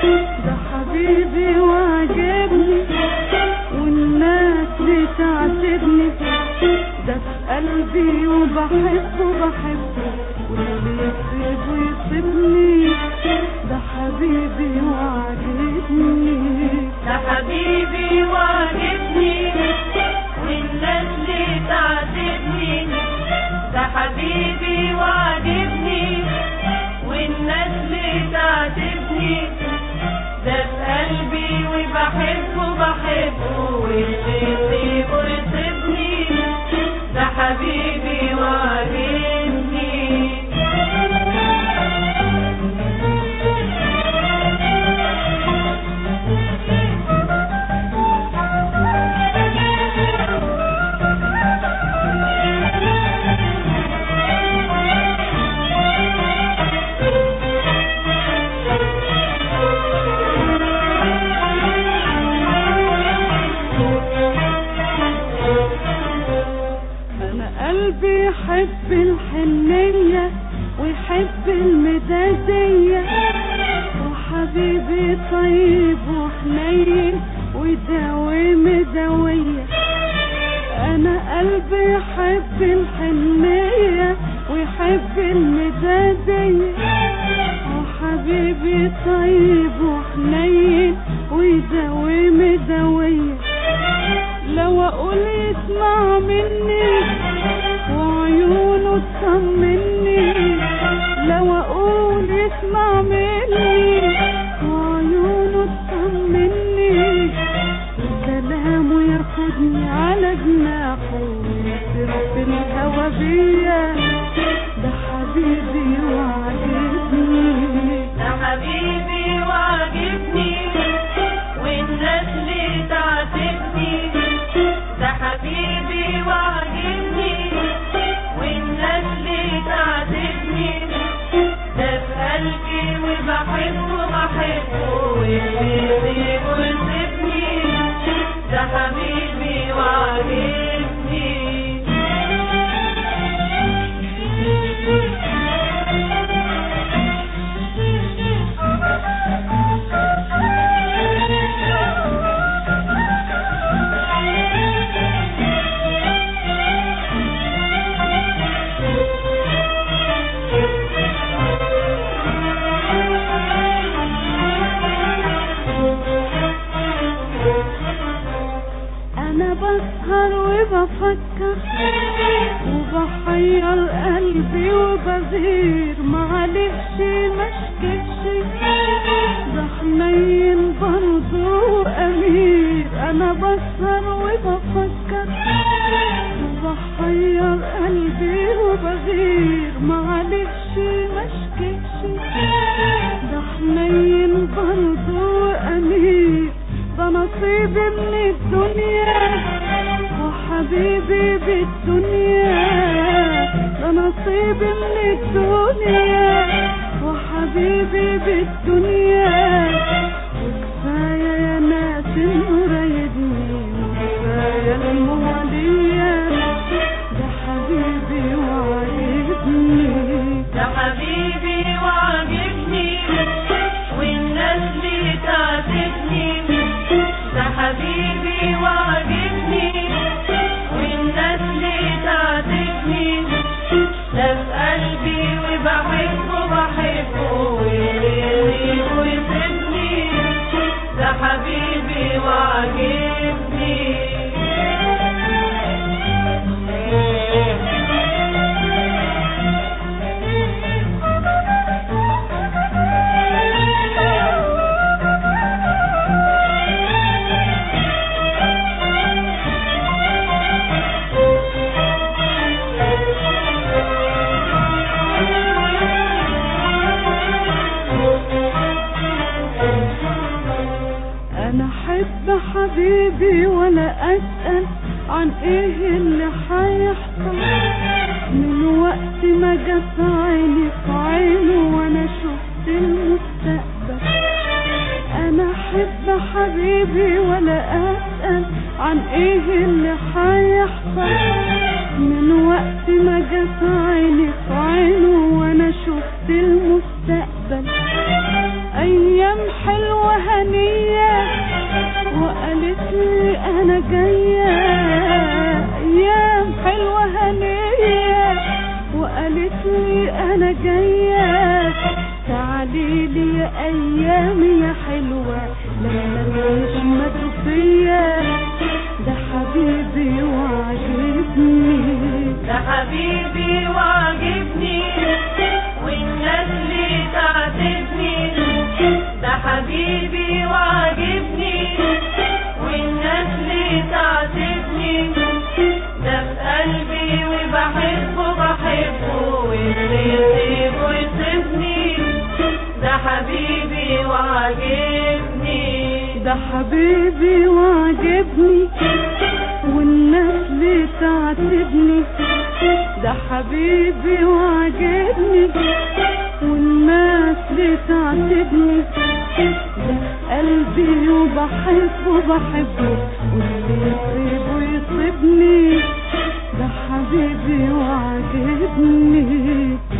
ده حبيبي وعجبني والناس بتعاتبني ده في قلبي وبحبه بحبه واللي يسيبه يسيبني ده حبيبي وعجبني ده حبيبي وعجبني والناس اللي تعاتبني ده حبيبي وعجبني والناس اللي تعاتبني ده في قلبي وبحبه بحبه واللي يسيبه يسيبني ده حبيبي وعجبني انا قلبي يحب الحنية ويحب المدادية وحبيبي طيب وحنين ويداوي مداوية انا قلبي يحب الحنية ويحب المدادية وحبيبي طيب وحنين ويداوي مداوية لو اقول يسمع مني وعيونه تطمني لو اقول يسمع مني وعيونه تطمني وكلامه ياخدني على جناحه ويسر في الهوا بيا ده حبيبي وعجبني ده حبيبي وعجبني والناس اللي تعاتبني ده حبيبي وعجبني والناس اللي تعاتبني ده في قلبي وبحبه بحبه واللي يسيبه يسيبني ده حبيبي وعجبني انا بسهر وبفكر وبحير قلبي وبغير معلش مشكلش ده حنين برضه امير انا بسهر وبفكر وبحير قلبي وبغير معلش مشكلش ده حنين برضه امير ده نصيبي من الدنيا وحبيبي بالدنيا ده نصيبي من الدنيا وحبيبي بالدنيا وكفاية يا ناس انه رايدني وكفاية الموالية ده حبيبي وعجبني ده حبيبي وعجبني والناس اللي تعاتبني ده حبيبي وعجبني والناس اللي تعاتبني ده في قلبي وبحبه بحبه واللي يسيبه يسيبني ده حبيبي وعجبني انا احب حبيبي ولا اسال عن ايه اللي هيحصل من وقت ما جت عيني في عينه وانا شفت المستقبل انا احب حبيبي ولا اسال عن ايه اللي هيحصل من وقت ما جت عيني في عينه وانا شفت المستقبل ايام حلوة هنية وقالت لي انا جاية ايام حلوة هنية وقالت لي انا جاية تعالي لي يا ايام يا حلوة لما تعيش مدفية ده حبيبي وعجبني ده حبيبي وعجبني والناس اللي تعاتبني ده حبيبي وعجبني والناس اللي تعاتبني ده في قلبي وبحبه بحبه واللي يسيبه يسيبني ده حبيبي وعجبني ده حبيبي وعجبني والناس ليه تعاتبني ده حبيبي وعجبني والناس ليه تعاتبني ده قلبي وبحبه بحبه واللي يسيبه يسيبني ده حبيبي وعجبني